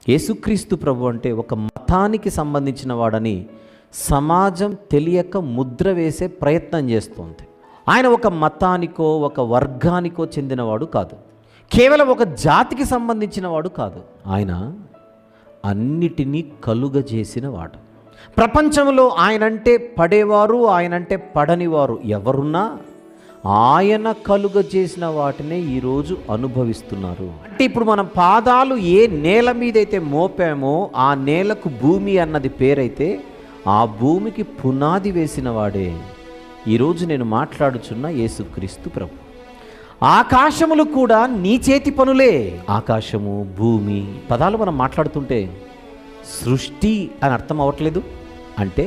యేసుక్రీస్తు ప్రభు అంటే ఒక మతానికి సంబంధించిన వాడని సమాజం తెలియక ముద్ర వేసే ప్రయత్నం చేస్తోంది ఆయన ఒక మతానికో ఒక వర్గానికో చెందినవాడు కాదు కేవలం ఒక జాతికి సంబంధించిన వాడు కాదు ఆయన అన్నిటినీ కలుగజేసిన వాడు ప్రపంచంలో ఆయనంటే పడేవారు ఆయనంటే పడనివారు ఎవరున్నా ఆయన కలుగజేసిన వాటినే ఈరోజు అనుభవిస్తున్నారు అంటే ఇప్పుడు మన పాదాలు ఏ నేల మీదైతే మోపామో ఆ నేలకు భూమి అన్నది పేరైతే ఆ భూమికి పునాది వేసిన వాడే ఈరోజు నేను మాట్లాడుచున్న యేసుక్రీస్తు ప్రభు ఆకాశములు కూడా నీ చేతి పనులే ఆకాశము భూమి పదాలు మనం మాట్లాడుతుంటే సృష్టి అని అర్థం అవ్వట్లేదు అంటే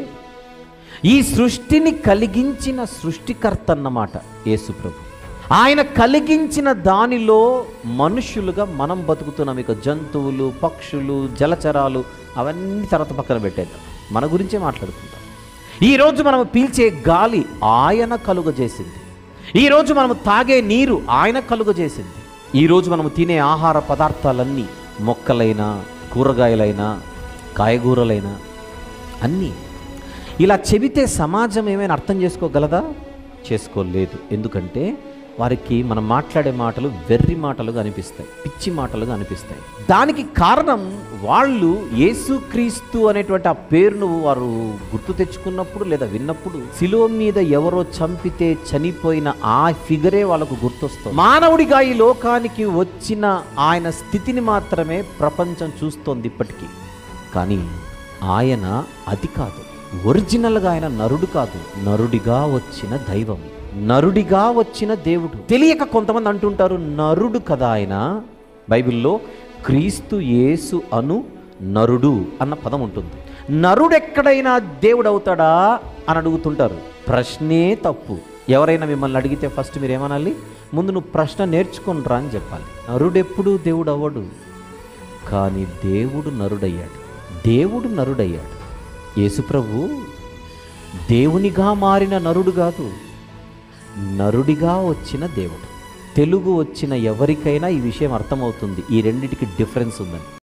ఈ సృష్టిని కలిగించిన సృష్టికర్త అన్నమాట యేసుప్రభు ఆయన కలిగించిన దానిలో మనుష్యులుగా మనం బతుకుతున్నాం ఇక జంతువులు పక్షులు జలచరాలు అవన్నీ తర్వాత పక్కన పెట్టేద్దాం మన గురించే మాట్లాడుకుంటాం ఈరోజు మనం పీల్చే గాలి ఆయన కలుగజేసింది ఈరోజు మనం తాగే నీరు ఆయన కలుగజేసింది ఈరోజు మనం తినే ఆహార పదార్థాలన్నీ మొక్కలైనా కూరగాయలైనా కాయగూరలైనా అన్నీ ఇలా చెబితే సమాజం ఏమైనా అర్థం చేసుకోగలదా చేసుకోలేదు ఎందుకంటే వారికి మనం మాట్లాడే మాటలు వెర్రి మాటలుగా అనిపిస్తాయి పిచ్చి మాటలుగా అనిపిస్తాయి దానికి కారణం వాళ్ళు యేసుక్రీస్తు అనేటువంటి ఆ పేరును వారు గుర్తు తెచ్చుకున్నప్పుడు లేదా విన్నప్పుడు శిలువ మీద ఎవరో చంపితే చనిపోయిన ఆ ఫిగరే వాళ్ళకు గుర్తొస్తుంది మానవుడిగా ఈ లోకానికి వచ్చిన ఆయన స్థితిని మాత్రమే ప్రపంచం చూస్తోంది ఇప్పటికీ కానీ ఆయన అది కాదు ఒరిజినల్గా ఆయన నరుడు కాదు నరుడిగా వచ్చిన దైవం నరుడిగా వచ్చిన దేవుడు తెలియక కొంతమంది అంటుంటారు నరుడు కదా ఆయన బైబిల్లో క్రీస్తు యేసు అను నరుడు అన్న పదం ఉంటుంది నరుడు ఎక్కడైనా దేవుడు అవుతాడా అని అడుగుతుంటారు ప్రశ్నే తప్పు ఎవరైనా మిమ్మల్ని అడిగితే ఫస్ట్ మీరు ఏమనాలి ముందు నువ్వు ప్రశ్న నేర్చుకుని రా అని చెప్పాలి నరుడెప్పుడు దేవుడు అవ్వడు కానీ దేవుడు నరుడయ్యాడు దేవుడు నరుడయ్యాడు యేసుప్రభు దేవునిగా మారిన నరుడు కాదు నరుడిగా వచ్చిన దేవుడు తెలుగు వచ్చిన ఎవరికైనా ఈ విషయం అర్థమవుతుంది ఈ రెండిటికి డిఫరెన్స్ ఉందని